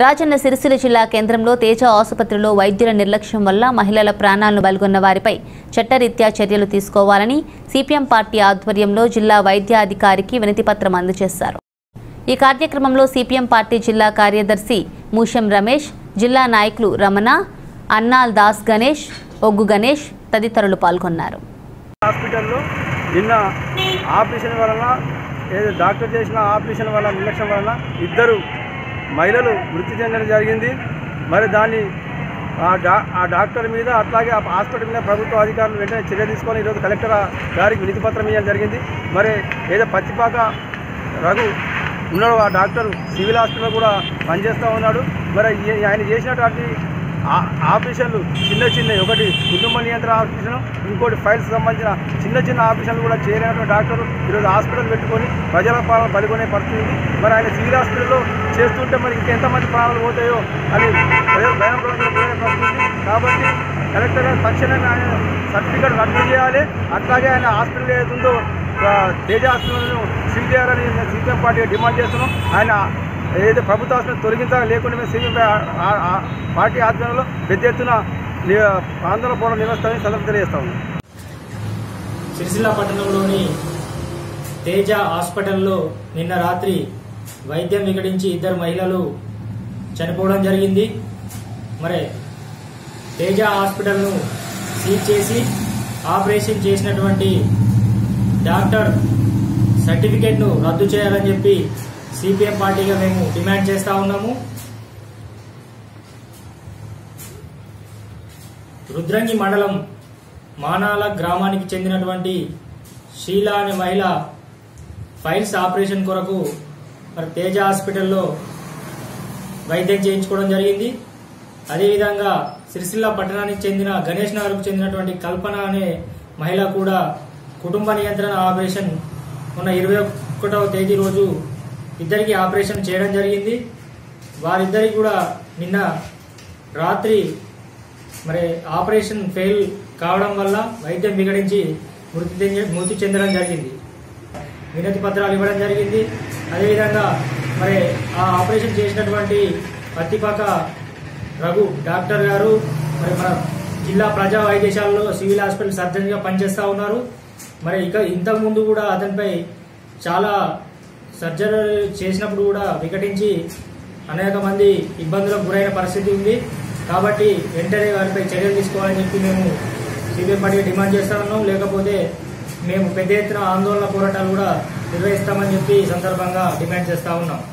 రాజన్న సిరిసిల్ల జిల్లా కేంద్రంలో తేజ ఆసుపత్రిలో వైద్యుల నిర్లక్ష్యం వల్ల మహిళల ప్రాణాలను బలిగొన్న వారిపై చట్టరీత్యా చర్యలు తీసుకోవాలని సిపిఎం పార్టీ ఆధ్వర్యంలో జిల్లా వైద్యాధికారికి వినతిపత్రం అందజేశారు ఈ కార్యక్రమంలో సిపిఎం పార్టీ జిల్లా కార్యదర్శి మూషం రమేష్ జిల్లా నాయకులు రమణ అన్నాల్ దాస్ గణేష్ ఒగ్గు గణేష్ తదితరులు పాల్గొన్నారు హాస్పిటల్లో నిన్న ఆపరేషన్ వలన ఏదో డాక్టర్ చేసిన ఆపరేషన్ వల్ల నిర్లక్ష్యం వలన ఇద్దరు మహిళలు మృతి చెందడం జరిగింది మరి దాన్ని ఆ డా ఆ డాక్టర్ మీద అట్లాగే ఆ హాస్పిటల్ మీద ప్రభుత్వ అధికారులు వెంటనే చర్య తీసుకొని ఈరోజు కలెక్టర్ గారికి వినతి పత్రం ఇవ్వడం జరిగింది మరి ఏదో పచ్చిపాక రఘు ఉన్నాడు ఆ డాక్టర్ సివిల్ హాస్పిటల్ కూడా పనిచేస్తూ ఉన్నాడు మరి ఈ- ఆయన చేసినటువంటి ఆ- ఆపరేషన్లు చిన్న చిన్న ఒకటి కుటుంబ నియంత్రణ ఆపరేషన్ ఇంకోటి ఫైల్స్ సంబంధించిన చిన్న చిన్న ఆపరేషన్లు కూడా చేయలేనటువంటి డాక్టర్ ఈరోజు హాస్పిటల్ పెట్టుకొని ప్రజల పాలన బలిగొనే పరిస్థితి ఉంది మరి ఆయన సివిల్ హాస్పిటల్లో చేస్తుంటే మరి ఇంకెంతమంది ప్రాణాలు పోతాయో అని ప్రజలు భయం పోయే పరిస్థితి ఉంది కాబట్టి కలెక్టర్ గారు తక్షణమే ఆయన సర్టిఫికేట్ రద్దు చేయాలి అట్లాగే ఆయన హాస్పిటల్ ఏదుందో ఆ, తేజ హాస్పిటల్ను సీల్ చేయాలని మేము సిపిఎం పార్టీగా డిమాండ్ చేస్తున్నాం ఆయన ఏదైతే ప్రభుత్వ హాస్పిటల్ తొలగించాలి లేకుండా మేము సిపిఎం పార్టీ ఆధ్వర్యంలో పెద్ద ఎత్తున ని- ఆందోళన పోవడం నిర్వహిస్తామని సందర్భం తెలియజేస్తాము సిరిసిల్ల పట్టణంలోని తేజ హాస్పిటల్లో నిన్న రాత్రి వైద్యం వికటించి ఇద్దరు మహిళలు చనిపోవడం జరిగింది మరి తేజ హాస్పిటల్ను సీజ్ చేసి ఆపరేషన్ చేసినటువంటి డాక్టర్ సర్టిఫికేట్ను రద్దు చేయాలని చెప్పి సిపిఎం పార్టీగా మేము డిమాండ్ చేస్తా ఉన్నాము రుద్రంగి మండలం మానాల గ్రామానికి చెందినటువంటి షీల అనే మహిళ ఫైల్స్ ఆపరేషన్ కొరకు మరి తేజ హాస్పిటల్లో వైద్యం చేయించుకోవడం జరిగింది అదేవిధంగా సిరిసిల్ల పట్టణానికి చెందిన గణేష్ నగర్కు చెందినటువంటి కల్పన అనే మహిళ కూడా కుటుంబ నియంత్రణ ఆపరేషన్ మొన్న ఇరవై ఒకటవ తేదీ రోజు ఇద్దరికి ఆపరేషన్ చేయడం జరిగింది వారిద్దరికి కూడా నిన్న రాత్రి మరి ఆపరేషన్ ఫెయిల్ కావడం వల్ల వైద్యం విగడించి మృతి చెంద- మృతి చెందడం జరిగింది వినతి పత్రాలు ఇవ్వడం జరిగింది అదేవిధంగా మరి ఆ ఆపరేషన్ చేసినటువంటి పత్తిపాక రఘు డాక్టర్ గారు మరి మన జిల్లా ప్రజా వైద్యశాలలో సివిల్ హాస్పిటల్ సర్జన్గా పనిచేస్తూ ఉన్నారు మరి ఇక ఇంతకు ముందు కూడా అతనిపై చాలా సర్జరీ చేసినప్పుడు కూడా వికటించి అనేక మంది ఇబ్బందులకు గురైన పరిస్థితి ఉంది కాబట్టి వెంటనే వారిపై చర్యలు తీసుకోవాలని చెప్పి మేము సిబిఐ పార్టీగా డిమాండ్ చేస్తా ఉన్నాం లేకపోతే మేము పెద్ద ఎత్తున ఆందోళన పోరాటాలు కూడా నిర్వహిస్తామని చెప్పి ఈ సందర్భంగా డిమాండ్ చేస్తా ఉన్నాం